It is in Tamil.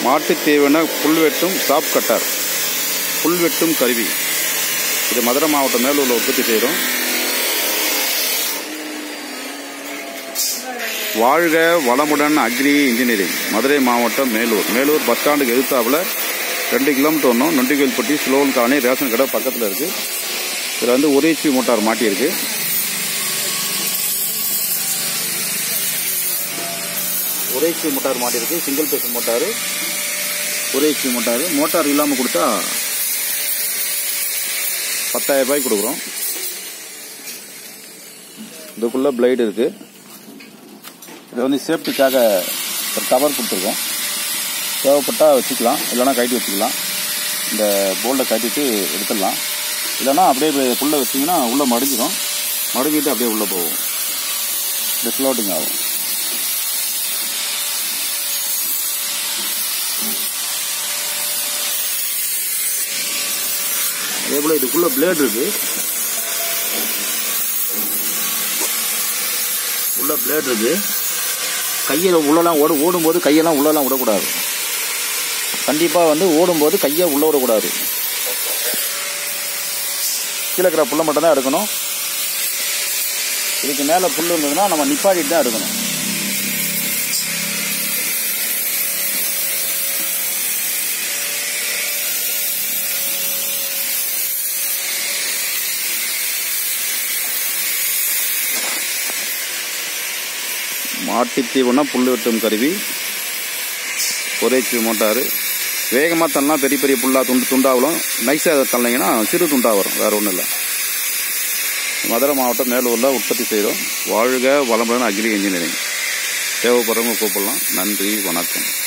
மாட்டுத் தீவன புல் வெட்டும் சாப் கட்டர் புல் வெட்டும் கருவி இது மதுரை மாவட்டம் மேலூரில் உற்பத்தி செய்கிறோம் வாழ்க வளமுடன் அக்ரி இன்ஜினியரிங் மதுரை மாவட்டம் மேலூர் மேலூர் பஸ் ஸ்டாண்டுக்கு எதிர்த்தாப்புல ரெண்டு கிலோமீட்டர் ஒன்றும் நொண்டிகோயில்பட்டி ஸ்லோன் காலனி ரேஷன் கடை பக்கத்தில் இருக்குது இதில் வந்து ஒரு ஹெச்பி மோட்டார் மாட்டியிருக்கு ஒரு ஹெச்பி மோட்டார் மாட்டியிருக்கு சிங்கிள் பேஸ் மோட்டார் ஒரு ஹெச்பி மோட்டார் மோட்டார் இல்லாமல் கொடுத்தா பத்தாயிரம் ரூபாய்க்கு கொடுக்குறோம் இதுக்குள்ளே பிளைடு இருக்குது இது வந்து சேஃப்டிக்காக ஒரு கவர் கொடுத்துருக்கோம் தேவைப்பட்டால் வச்சுக்கலாம் இல்லைனா கழட்டி வச்சுக்கலாம் இந்த போல்டை கட்டிட்டு எடுத்துடலாம் இல்லைனா அப்படியே உள்ளே வச்சிங்கன்னா உள்ளே மடிஞ்சிடும் மடிஞ்சிட்டு அப்படியே உள்ளே போகும் டிஸ்லோட்டிங் ஆகும் அதே போல் இதுக்குள்ளே பிளேட் இருக்கு உள்ள பிளேட் இருக்கு கையை உள்ளலாம் ஓட ஓடும்போது கையெல்லாம் உள்ளலாம் விடக்கூடாது கண்டிப்பாக வந்து ஓடும்போது கையை உள்ள விடக்கூடாது கீழே இருக்கிற புல்லை மட்டும் தான் எடுக்கணும் இதுக்கு மேலே புல் இருந்ததுன்னா நம்ம நிப்பாட்டிட்டு தான் எடுக்கணும் மாட்டுத் தீவனம் புல் வெட்டும் கருவி ஒரு ஹெச்பி மோட்டாரு வேகமாக தள்ளலாம் பெரிய பெரிய புல்லாக துண்டு துண்டாகலாம் நைஸாக தள்ளிங்கன்னா சிறு துண்டாக வரும் வேறு ஒன்றும் இல்லை மதுரை மாவட்டம் மேலூரில் உற்பத்தி செய்கிறோம் வாழ்க வளமுடன் அக்ரி இன்ஜினியரிங் தேவைப்படுறவங்க கூப்பிடலாம் நன்றி வணக்கம்